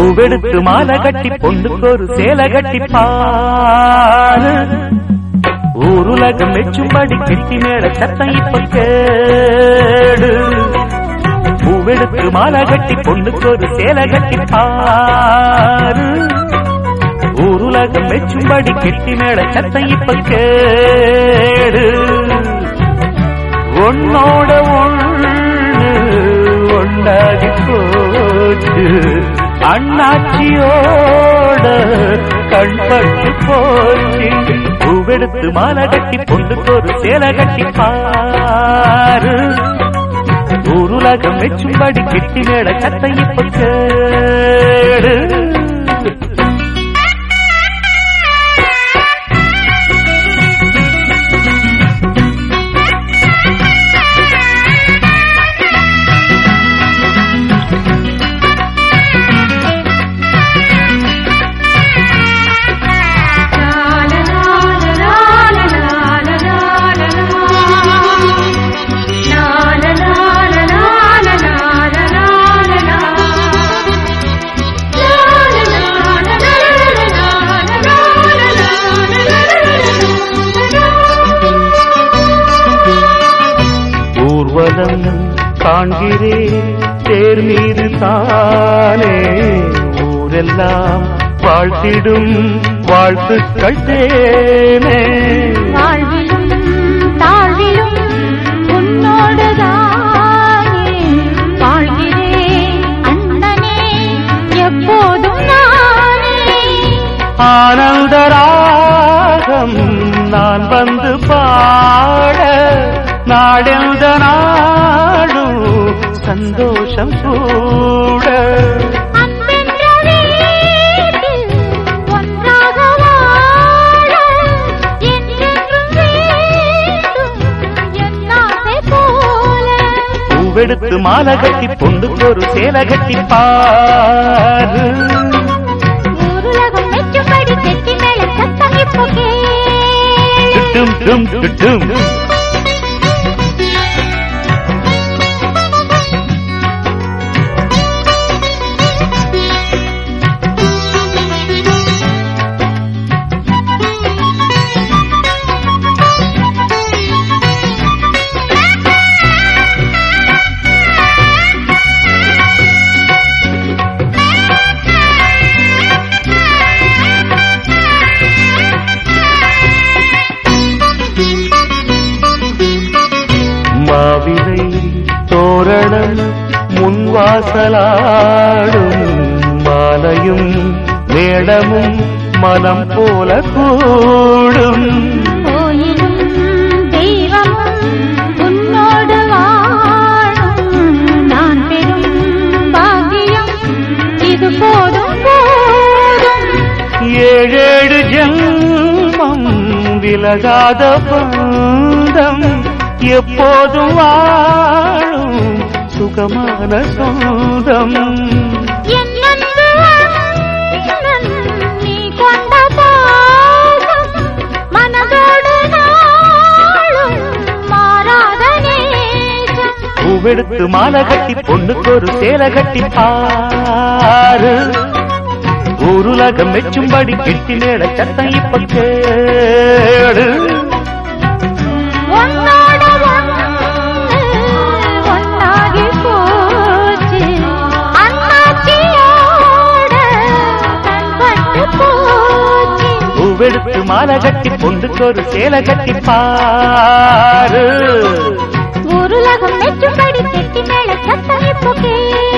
பூவெடுத்து மாலை கட்டி பொண்ணுக்கு ஒரு சேலை கட்டி பாரு ஊருலகம் மெச்சும்படி கெட்டி மேல சத்தம் இப்ப கேடு பூவெடுத்து மாலை கட்டி பொண்ணுக்கு ஒரு சேலை கட்டி பாரு ஊருலகம் மெச்சும்படி கெட்டி மேல சத்தம் இப்ப கேடு உன்னோட ஒண்ணு ஒண்டாகி போச்சு அண்ணாச்சியோட கண்பட்டு போச்சு பூவெடுத்து மாலை கட்டி பொண்ணுக்கு ஒரு சேலை கட்டி பாரு ஊருலகம் மெச்சும்படி கெட்டி மேல சத்தம் இப்ப கேடு ஊர்வலம் காண்கிறேன் தேர் மீது தானே ஊரெல்லாம் வாழ்த்திடும் வாழ்த்துக்கள் தேனே வாழ்விலும் தாழ்விலும் உன்னோடுதானே வாழ்கிறேன் அண்ணனே எப்போதும் நானே ஆனந்த ராகம் நான் வந்து பாட நாடெந்த நாடும் சந்தோஷம் கூட அன்பென்ற வீட்டில் ஒன்றாக வாழ என்றென்றும் வேண்டும் என் ஆசை போல பூவெடுத்து மாலை கட்டி பொண்ணுக்கு ஒரு சேலை கட்டி பாரு ஊருலகம் மெச்சும்படி கெட்டி மேல சத்தம் இப்போ கேளு டும் டும் டும் மாவிலை தோரணம் முன்வாசலாடும் மாலையும் மேடமும் மனம் போல கூடும் கோயிலும் தெய்வமும் உன்னோடு வாழும் நான் பெறும் பாக்கியம் இது போதும் போதும் ஏழேழு ஜென்மம் விலகாத பந்தம் எப்போதும் வாழும் சுகமான சொந்தம் என் அன்பு அண்ணன், நீ கொண்ட பாசம் மனதோடு நாளும் மாறாத நேசம் பூவெடுத்து மாலை கட்டி பொண்ணுக்கு ஒரு சேலை கட்டி பாரு ஊருலகம் மெச்சும்படி கெட்டி மேல சத்தம் இப்ப கேடு உன்னோட ஒண்ணு ஒண்ணாகி போச்சு அண்ணாச்சியோட கண்பட்டு போச்சு பூவெடுத்து மாலை கட்டி பொண்ணுக்கு ஒரு சேலை கட்டி பாரு ஊருலகம் மெச்சும்படி கெட்டி மேல சத்தம் இப்போ கேளு